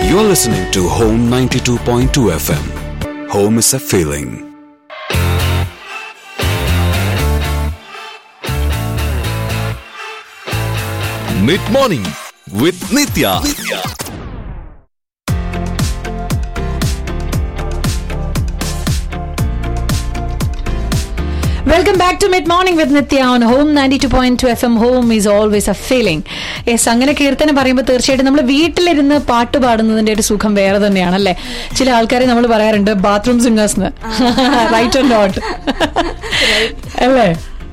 You're listening to Home 92.2 FM. Home is a feeling. Mid morning with Nitya welcome back to mid morning with Nitya on home ninety two point two F M home is always a feeling yes അങ്ങനെ കീർത്തനം പറയുമ്പോൾ തീർച്ചയായിട്ടും നമ്മൾ വീട്ടിലിരുന്ന് പാട്ട് പാടുന്നതിന്റെ ഒരു സുഖം വേറെ തന്നെയാണല്ലേ ചില ആൾക്കാരെ നമ്മൾ പറയാറുണ്ട് bathroom singers right and not അല്ലേ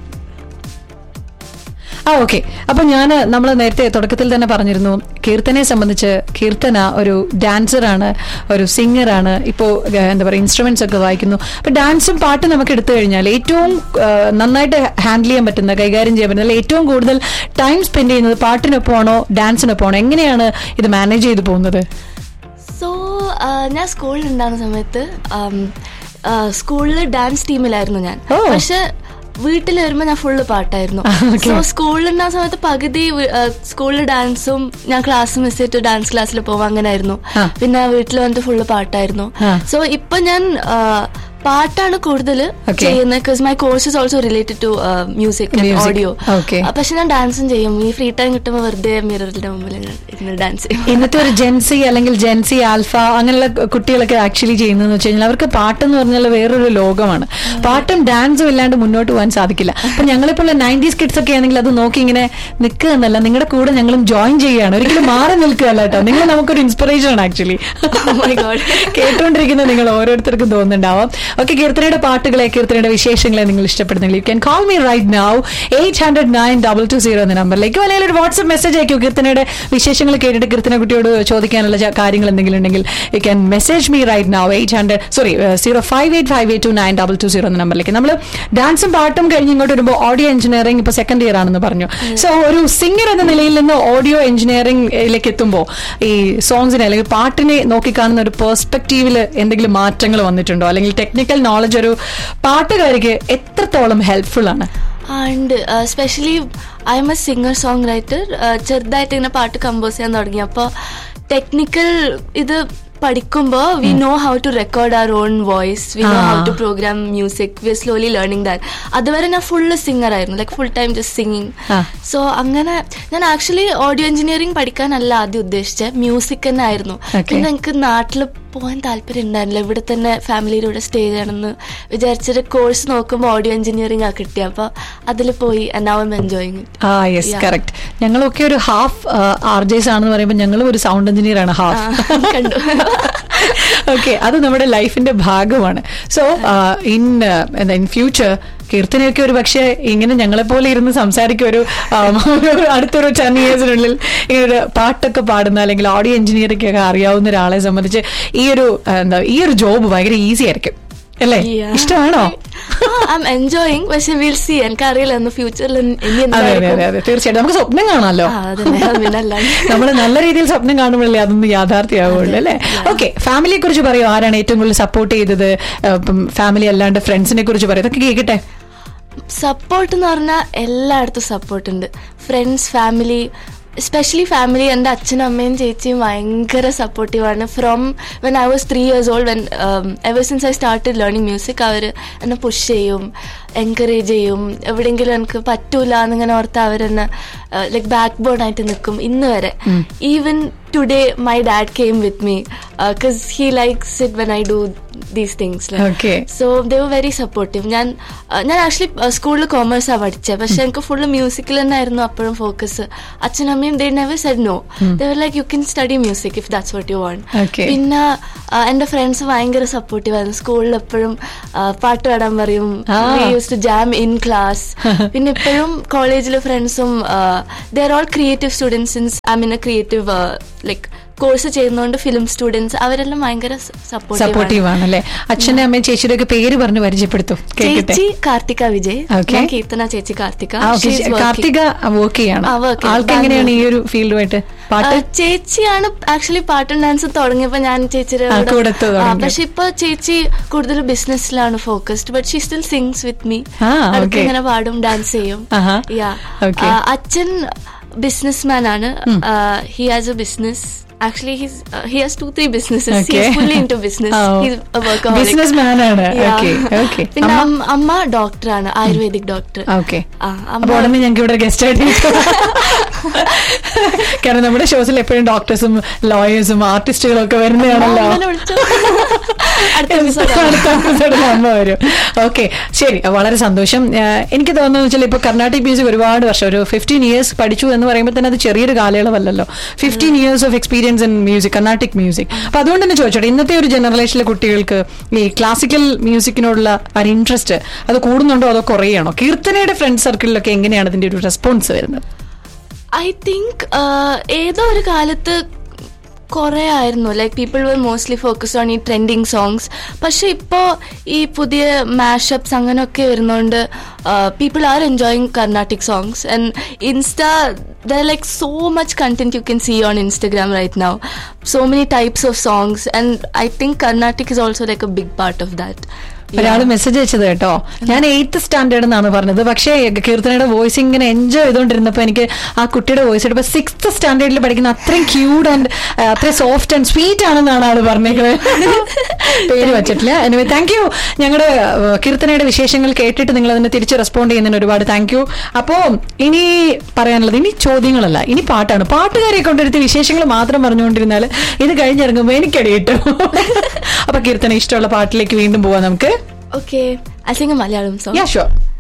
ആ ഓക്കെ അപ്പൊ ഞാൻ നമ്മൾ നേരത്തെ തുടക്കത്തിൽ തന്നെ പറഞ്ഞിരുന്നു കീർത്തനെ സംബന്ധിച്ച് കീർത്തന ഒരു ഡാൻസറാണ് ഒരു സിംഗറാണ് ഇപ്പോൾ എന്താ പറയുക ഇൻസ്ട്രുമെന്റ്സ് ഒക്കെ വായിക്കുന്നു അപ്പൊ ഡാൻസും പാട്ടും നമുക്ക് എടുത്തു കഴിഞ്ഞാൽ ഏറ്റവും ആ, നന്നായിട്ട് ഹാൻഡിൽ ചെയ്യാൻ പറ്റുന്ന കൈകാര്യം ചെയ്യാൻ പറ്റുന്ന അല്ലെങ്കിൽ ഏറ്റവും കൂടുതൽ ടൈം സ്പെൻഡ് ചെയ്യുന്നത് പാട്ടിനൊപ്പമാണോ ഡാൻസിനൊപ്പമാണോ എങ്ങനെയാണ് ഇത് മാനേജ് ചെയ്തു പോകുന്നത് സോ ഞാൻ സ്കൂളിൽ ഉണ്ടാകുന്ന സമയത്ത് സ്കൂളിൽ ഡാൻസ് ടീമിലായിരുന്നു ഞാൻ ഓ. പക്ഷെ വീട്ടിൽ വരുമ്പോ ഞാൻ ഫുള്ള് പാട്ടായിരുന്നു Okay. സോ സ്കൂളിൽ ഉണ്ടാകുന്ന സമയത്ത് പകുതി സ്കൂളിൽ ഡാൻസും ഞാൻ ക്ലാസ് മിസ് ചെയ്തിട്ട് ഡാൻസ് ക്ലാസ്സിൽ പോകും അങ്ങനെ ആയിരുന്നു ആ. പിന്നെ വീട്ടിൽ വന്നിട്ട് ഫുള്ള് പാട്ടായിരുന്നു ആ. സോ ഇപ്പൊ ഞാൻ ആ, പാട്ടാണ് കൂടുതൽ Okay. ചെയ്യുന്നത് because my course is also related to music Music. Audio Okay. പക്ഷെ ഞാൻ ഡാൻസും ചെയ്യും ഈ ഫ്രീ ടൈം കിട്ടുമ്പോൾ വെറുതെ മിററിന്റെ മുമ്പിൽ ഇങ്ങനെ ഇരുന്ന് ഡാൻസ് ചെയ്യും ഇന്നത്തെ ഒരു ജെൻസി അല്ലെങ്കിൽ ജെൻസി ആൽഫ അങ്ങനെയുള്ള കുട്ടികളൊക്കെ ആക്ച്വലി ചെയ്യുന്നതെന്ന് വെച്ച് കഴിഞ്ഞാൽ അവർക്ക് പാട്ടെന്ന് പറഞ്ഞാൽ വേറൊരു ലോകമാണ് പാട്ടും ഡാൻസും ഇല്ലാണ്ട് മുന്നോട്ട് പോകാൻ സാധിക്കില്ല അപ്പൊ ഞങ്ങളിപ്പോൾ നയൻറ്റീസ് കിഡ്സ് ഒക്കെ ആണെങ്കിൽ അത് നോക്കി ഇങ്ങനെ നിൽക്കുക എന്നല്ല നിങ്ങളുടെ കൂടെ ഞങ്ങളും ജോയിൻ ചെയ്യുകയാണ് ഒരിക്കലും മാറി നിൽക്കുകയല്ല കേട്ടോ നിങ്ങൾ നമുക്കൊരു ഇൻസ്പിറേഷൻ ആണ് ആക്ച്വലി Oh my God. കേട്ടുകൊണ്ടിരിക്കുന്ന നിങ്ങൾ ഓരോരുത്തർക്കും തോന്നുന്നുണ്ടാവാം ഓക്കെ കീർത്തനയുടെ പാട്ടുകളെ കീർത്തനയുടെ വിശേഷങ്ങളെ നിങ്ങൾ ഇഷ്ടപ്പെടുന്നെങ്കിൽ you can call me right now eight hundred nine double two zero എന്ന നമ്പറിലേക്ക് അല്ലെങ്കിൽ ഒരു വാട്സ്ആപ്പ് മെസ്സേജ് അയക്കൂ കീർത്തനയുടെ വിശേഷങ്ങൾ കേട്ടിട്ട് കീർത്തന കുട്ടിയോട് ചോദിക്കാനുള്ള ച- കാര്യങ്ങൾ എന്തെങ്കിലും ഉണ്ടെങ്കിൽ you can message me right now eight hundred sorry zero five eight five eight two nine double two zero എന്ന നമ്പറിലേക്ക് നമ്മൾ ഡാൻസും പാട്ടും കഴിഞ്ഞ് ഇങ്ങോട്ട് വരുമ്പോൾ ഓഡിയോ എഞ്ചിനീയറിംഗ് ഇപ്പൊ സെക്കൻഡ് ഇയർ ആണെന്ന് പറഞ്ഞു സോ ഒരു സിംഗർ എന്ന നിലയിൽ നിന്ന് ഓഡിയോ എഞ്ചിനീയറിംഗിലേക്ക് എത്തുമ്പോൾ ഈ സോങ്സിനെ അല്ലെങ്കിൽ പാട്ടിനെ നോക്കിക്കാണുന്ന ഒരു പെർസ്പെക്റ്റീവിൽ എന്തെങ്കിലും മാറ്റങ്ങൾ വന്നിട്ടുണ്ടോ അല്ലെങ്കിൽ ടെക്നിക്കൽ നോളജ് ഒരു പാട്ടുകാരിക്ക് എത്രത്തോളം ഹെൽപ്ഫുൾ ആണ് and specially I'm a singer songwriter ചെറുതായിട്ട് ഇങ്ങനെ പാട്ട് കമ്പോസ് ചെയ്യാൻ തുടങ്ങി അപ്പോൾ ടെക്നിക്കൽ ഇത് പഠിക്കുമ്പോൾ we know how to record our own voice we know how to program music we slowly learning that അതുവരെ ഞാൻ ഫുള്ള് സിംഗർ ആയിരുന്നു like full time just singing ആ. സോ അങ്ങനെ ഞാൻ ആക്ച്വലി ഓഡിയോ എഞ്ചിനീയറിംഗ് പഠിക്കാനല്ല ആദ്യം ഉദ്ദേശിച്ചത് മ്യൂസിക് തന്നെ ആയിരുന്നു Okay. പിന്നെ എനിക്ക് നാട്ടിൽ പോകാൻ താല്പര്യം ഉണ്ടായിരുന്നില്ല ഇവിടെ തന്നെ ഫാമിലിയിലൂടെ സ്റ്റേ ചെയ്യണമെന്ന് വിചാരിച്ചിട്ട് കോഴ്സ് നോക്കുമ്പോൾ ഓഡിയോ എഞ്ചിനീയറിംഗ് ആ കിട്ടി അപ്പോൾ അതിൽ പോയി നൗ എം എൻജോയിങ് ആ യെസ് Yeah. കറക്റ്റ് ഞങ്ങളൊക്കെ ഒരു ഹാഫ് ആർജേസ് ആണെന്ന് പറയുമ്പോൾ ഞങ്ങളും ഒരു സൗണ്ട് എഞ്ചിനീയർ ആണ് ഹാഫ് കണ്ടു ഓക്കെ അത് നമ്മുടെ ലൈഫിന്റെ ഭാഗമാണ് സോ ഇൻ എന്താ ഇൻ ഫ്യൂച്ചർ കീർത്തനയൊക്കെ ഒരു പക്ഷേ ഇങ്ങനെ ഞങ്ങളെപ്പോലെ ഇരുന്ന് സംസാരിക്കും ഒരു um, ഒരു അടുത്തൊരു ടെൻ ഇയേഴ്സിനുള്ളിൽ ഇങ്ങനെ ഒരു പാട്ടൊക്കെ പാടുന്ന അല്ലെങ്കിൽ ഓഡിയോ എഞ്ചിനീയറിംഗ് ഒക്കെ അറിയാവുന്ന ഒരാളെ സംബന്ധിച്ച് ഈ ഒരു ആ, എന്താ ഈ ഒരു ജോബ് ഭയങ്കര ഈസി ആയിരിക്കും അല്ലേ ഇഷ്ടമാണോ ഐ എം എൻജോയിങ് പക്ഷെ വിൽ സി എനിക്ക് അറിയില്ല എന്ന് ഫ്യൂച്ചറിൽ ഇനി അതെ അതെ അതെ എന്തായിരിക്കും അതെ തീർച്ചയായിട്ടും നമുക്ക് സ്വപ്നം കാണാമല്ലോ ആ, അതന്നെ. പിന്നല്ലാണ്ട്. നമ്മൾ നല്ല രീതിയിൽ സ്വപ്നം കാണുമ്പോഴല്ലേ അതൊന്ന് യാഥാർത്ഥ്യമാവുള്ളൂ അല്ലേ ഓക്കെ ഫാമിലിയെ കുറിച്ച് പറയോ ആരാണ് ഏറ്റവും കൂടുതൽ സപ്പോർട്ട് ചെയ്തത് ഫാമിലി അല്ലാണ്ട് ഫ്രണ്ട്സിനെ കുറിച്ച് പറയും ഇതൊക്കെ കേൾക്കട്ടെ സപ്പോർട്ട് എന്ന് പറഞ്ഞാൽ എല്ലായിടത്തും സപ്പോർട്ട് ഉണ്ട് ഫ്രണ്ട്സ് ഫാമിലി എസ്പെഷ്യലി ഫാമിലി എൻ്റെ അച്ഛനും അമ്മയും ചേച്ചിയും ഭയങ്കര സപ്പോർട്ടീവാണ് from when I was three years old when ever since I started learning music അവർ എന്നെ പുഷ് ചെയ്യും എൻകറേജ് ചെയ്യും എവിടെയെങ്കിലും എനിക്ക് പറ്റൂല എന്നിങ്ങനെ ഓർത്ത് അവരെന്നെ ലൈക്ക് ബാക്ക് ബോൺ ആയിട്ട് നിൽക്കും ഇന്ന് വരെ even today my dad came with me because he likes it when I do these things Okay. So they were very supportive ഞാൻ അഹ് ഞാൻ ആക്ച്വലി സ്കൂളിൽ കോമേഴ്സാണ് പഠിച്ചത് പക്ഷെ എനിക്ക് ഫുള്ള് മ്യൂസിക്കിൽ തന്നെ ആയിരുന്നു അപ്പോഴും ഫോക്കസ് അച്ഛനും അമ്മയും they never said no they were like you can study music if that's what you want Okay. പിന്നെ അഹ് എൻ്റെ ഫ്രണ്ട്സ് ഭയങ്കര സപ്പോർട്ടീവ് ആയിരുന്നു സ്കൂളിൽ എപ്പോഴും പാട്ട് പാടാൻ പറയും ആ. Used to jam in class പിന്നെ ഇപ്പോഴും കോളേജിലെ ഫ്രണ്ട്സും they're all creative students since I mean a creative like course ചെയ്യുന്നതുകൊണ്ട് ഫിലിം സ്റ്റുഡൻസ് അവരെല്ലാം ഭയങ്കര സപ്പോർട്ടീവ് സപ്പോർട്ടീവ് ആണല്ലേ അച്ഛന്റെ അമ്മയും ചേച്ചിയുടെ ഒക്കെ പേര് പറഞ്ഞ് പരിചയപ്പെടുത്തും കേൾക്കട്ടെ ചേച്ചി കാർത്തിക വിജയ് Okay. ഞാൻ കീർത്തന ചേച്ചി കാർത്തിക ആ, okay. She is working. Karthika work ചെയ്യാണ് ആ, work ചെയ്യാണ്. ആൾക്ക് എങ്ങനെയാണ് ഈ ഒരു ഫീൽഡുമായിട്ട് പാട്ട് ആ, ചേച്ചിയാണ് ആക്ച്വലി പാട്ടും ഡാൻസും തുടങ്ങിയപ്പോ ഞാൻ ചേച്ചിയുടെ ആ, കൂടെ- കൂടെ തുടങ്ങി. ആ, പക്ഷെ ഇപ്പൊ ചേച്ചി കൂടുതൽ ബിസിനസ്സിലാണ് focused but she still sings with me ആ, അടുത്ത് okay. ഇങ്ങനെ പാടും ഡാൻസ് ചെയ്യും ആഹാ. Yeah. Okay. ആ, അച്ഛൻ ബിസിനസ് മാൻ ആണ് he has a business Actually, he's uh, he has two three businesses. Okay. He's fully into business. Oh. He's a workaholic. Business man ആണ് Yeah. Okay okay പിന്നെ അമ്മ- അമ്മ ഡോക്ടറാണ് ayurvedic doctor okay ആ, അപ്പൊ അമ്മ ഉടനെ ഞങ്ങൾക്ക് ഇവിടെ ഗസ്റ്റ് ആയിട്ട് കിട്ടും. കാരണം നമ്മുടെ ഷോസിൽ എപ്പോഴും ഡോക്ടേഴ്സും ലോയേഴ്സും ആർട്ടിസ്റ്റുകളും ഒക്കെ വരുന്നതാണല്ലോ അങ്ങനെ വിളിച്ചോ. അടുത്ത episode ആണ്. അടുത്ത episode ൽ അമ്മ വരും ഓക്കെ ശരി വളരെ സന്തോഷം ഏഹ് എനിക്ക് തോന്നുന്നു വെച്ചാൽ ഇപ്പൊ കർണാട്ടിക് മ്യൂസിക് ഒരുപാട് വർഷം ഒരു ഫിഫ്റ്റീൻ ഇയേഴ്സ് പഠിച്ചു എന്ന് പറയുമ്പോൾ തന്നെ അത് ചെറിയൊരു കാലയളവല്ലല്ലോ fifteen years of experience in music Carnatic music അപ്പൊ അതുകൊണ്ട് തന്നെ ചോദിച്ചോട്ടെ ഇന്നത്തെ ഒരു ജനറേഷനിലെ കുട്ടികൾക്ക് ഈ ക്ലാസിക്കൽ മ്യൂസിക്കിനോടുള്ള ഒരു ഇൻട്രസ്റ്റ് അത് കൂടുന്നുണ്ടോ അതോ കുറയണോ കീർത്തനയുടെ ഫ്രണ്ട് സർക്കിളിലൊക്കെ എങ്ങനെയാണ് അതിന്റെ ഒരു റെസ്പോൺസ് വരുന്നത് ഐ തിങ്ക് ഏതോ ഒരു കാലത്ത് കുറേ ആയിരുന്നു like people were mostly focus on ഈ ട്രെൻഡിങ് സോങ്സ് പക്ഷെ ഇപ്പോൾ ഈ പുതിയ മാഷപ്സ് അങ്ങനെയൊക്കെ വരുന്നതുകൊണ്ട് people are enjoying Carnatic songs and insta there like so much content you can see on Instagram right now so many types of songs and I think Carnatic is also like a big part of that ഒരാൾ message അയച്ചത് കേട്ടോ ഞാൻ eighth standard എന്നാണ് പറഞ്ഞത് പക്ഷേ കീർത്തനയുടെ voice ഇങ്ങനെ enjoy ചെയ്തുകൊണ്ടിരുന്നപ്പോ എനിക്ക് ആ കുട്ടിയുടെ വോയിസ് എടുപ്പോ സിക്സ്ത് സ്റ്റാൻഡേർഡിൽ പഠിക്കുന്ന അത്രയും ക്യൂട്ട് ആൻഡ് അത്രയും സോഫ്റ്റ് ആൻഡ് സ്വീറ്റ് ആണെന്നാണ് ആള് പറഞ്ഞേക്കുന്നത് പേര് വെച്ചിട്ടില്ല എനിവേ താങ്ക് യു ഞങ്ങളുടെ കീർത്തനയുടെ വിശേഷങ്ങൾ കേട്ടിട്ട് നിങ്ങൾ അതിന് തിരിച്ച് റെസ്പോണ്ട് ചെയ്യുന്നതിന് ഒരുപാട് താങ്ക് യു അപ്പോ ഇനി പറയാനുള്ളത് ഇനി ചോദ്യങ്ങളല്ല ഇനി പാട്ടാണ് പാട്ടുകാരെ കൊണ്ടെടുത്ത് വിശേഷങ്ങൾ മാത്രം പറഞ്ഞുകൊണ്ടിരുന്നാൽ ഇത് കഴിഞ്ഞിറങ്ങുമ്പോൾ എനിക്കടി കിട്ടും അപ്പൊ കീർത്തന ഇഷ്ടമുള്ള പാട്ടിലേക്ക് വീണ്ടും പോവാം നമുക്ക് okay I sing Malayalam song Yeah, sure.